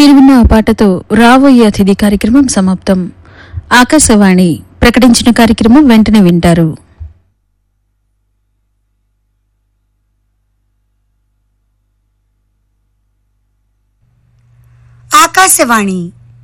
మీరు విన్న ఆ పాటతో రాబోయే అతిథి కార్యక్రమం సమాప్తం ఆకాశవాణి ప్రకటించిన కార్యక్రమం వెంటనే వింటారు ఆకాశవాణి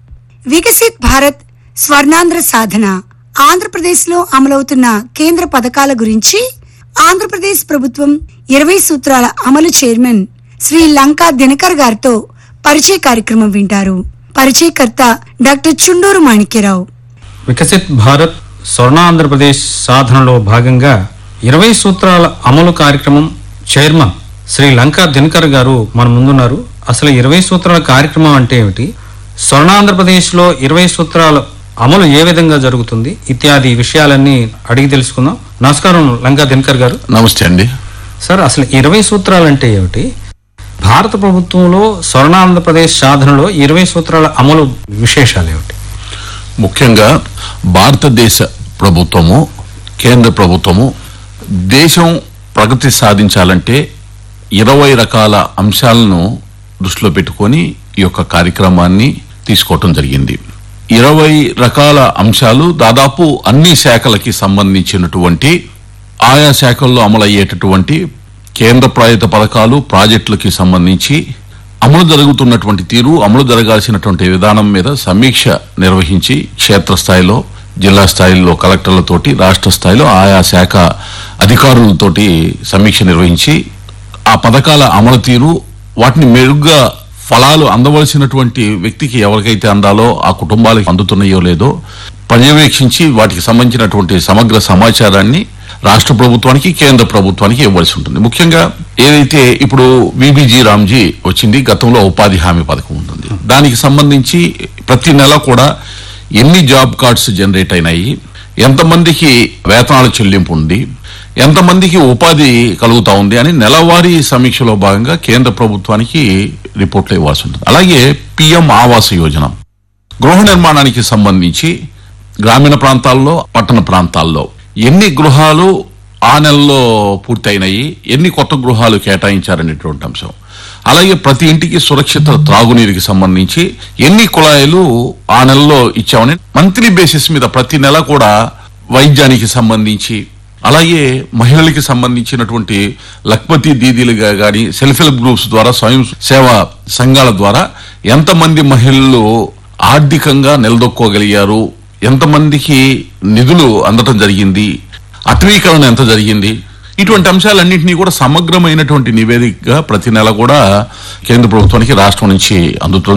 వికసిత్ భారత్ స్వర్ణాంధ్ర సాధన ఆంధ్రప్రదేశ్లో అమలవుతున్న కేంద్ర పథకాల గురించి ఆంధ్రప్రదేశ్ ప్రభుత్వం ఇరవై సూత్రాల అమలు చైర్మన్ శ్రీ లంకా దినకర్ గారితో పరిచయ కార్యక్రమం వింటారు పరిచయకర్త డాక్టర్ చుండూరు మాణిక్యరావు వికసిత్ భారత్ స్వర్ణాంధ్రప్రదేశ్ సాధనలో భాగంగా ఇరవై సూత్రాల అమలు కార్యక్రమం చైర్మన్ శ్రీ లంకా దినకర్ గారు మన ముందున్నారు అసలు ఇరవై సూత్రాల కార్యక్రమం అంటే ఏమిటి స్వర్ణాంధ్రప్రదేశ్లో ఇరవై సూత్రాల అమలు ఏ విధంగా జరుగుతుంది ఇత్యాది విషయాలన్నీ అడిగి తెలుసుకుందాం నమస్కారం లంకా దినకర్ గారు నమస్తే అండి సార్ అసలు ఇరవై సూత్రాలు అంటే ఏమిటి భారత ప్రభుత్వంలో స్వర్ణాంధ్రప్రదేశ్ సాధనలో ఇరవై సూత్రాల అమలు విశేషాలు ఏమిటి ముఖ్యంగా భారతదేశ ప్రభుత్వము కేంద్ర ప్రభుత్వము దేశం ప్రగతి సాధించాలంటే ఇరవై రకాల అంశాలను దృష్టిలో పెట్టుకొని ఈ యొక్క కార్యక్రమాన్ని తీసుకోవటం జరిగింది ఇరవై రకాల అంశాలు దాదాపు అన్ని శాఖలకి సంబంధించినటువంటి ఆయా శాఖల్లో అమలయ్యేటటువంటి కేంద్ర ప్రాయుత పథకాలు ప్రాజెక్టులకి సంబంధించి అమలు జరుగుతున్నటువంటి తీరు అమలు జరగాల్సినటువంటి విధానం మీద సమీక్ష నిర్వహించి క్షేత్రస్థాయిలో జిల్లా స్థాయిలో కలెక్టర్లతోటి రాష్ట్ర స్థాయిలో ఆయా శాఖ అధికారులతోటి సమీక్ష నిర్వహించి ఆ పథకాల అమలు తీరు వాటిని మెరుగ్గా ఫలాలు అందవలసినటువంటి వ్యక్తికి ఎవరికైతే అందాలో ఆ కుటుంబాలకు అందుతున్నాయో లేదో పర్యవేక్షించి వాటికి సంబంధించినటువంటి సమగ్ర సమాచారాన్ని రాష్ట్ర ప్రభుత్వానికి కేంద్ర ప్రభుత్వానికి ఇవ్వాల్సి ఉంటుంది ముఖ్యంగా ఏదైతే ఇప్పుడు విబిజీ రామ్జీ వచ్చింది గతంలో ఉపాధి హామీ పథకం ఉంటుంది దానికి సంబంధించి ప్రతి నెల కూడా ఎన్ని జాబ్ కార్డ్స్ జనరేట్ అయినాయి ఎంతమందికి వేతనాల చెల్లింపు ఉంది ఎంతమందికి ఉపాధి కలుగుతా ఉంది అని నెలవారీ సమీక్షలో భాగంగా కేంద్ర ప్రభుత్వానికి రిపోర్ట్లు ఇవ్వాల్సి ఉంటుంది అలాగే పిఎం ఆవాస యోజన గృహ నిర్మాణానికి సంబంధించి గ్రామీణ ప్రాంతాల్లో పట్టణ ప్రాంతాల్లో ఎన్ని గృహాలు ఆ నెలలో పూర్తయినాయి ఎన్ని కొత్త గృహాలు కేటాయించారనేటువంటి అంశం అలాగే ప్రతి ఇంటికి సురక్షిత త్రాగునీరుకి సంబంధించి ఎన్ని కుళాయిలు ఆ నెలలో ఇచ్చామని మంత్లీ బేసిస్ మీద ప్రతి నెల కూడా వైద్యానికి సంబంధించి అలాగే మహిళలకి సంబంధించినటువంటి లక్పతి దీదీలుగా గాని సెల్ఫ్ హెల్ప్ గ్రూప్స్ ద్వారా స్వయం సేవా సంఘాల ద్వారా ఎంతమంది మహిళలు ఆర్థికంగా నిలదొక్కోగలిగారు ఎంతమందికి నిధులు అందటం జరిగింది అటవీకరణ ఎంత జరిగింది ఇటువంటి అంశాలన్నింటినీ కూడా సమగ్రమైనటువంటి నివేదికగా ప్రతి నెల కూడా కేంద్ర ప్రభుత్వానికి రాష్ట్రం నుంచి అందుతుంది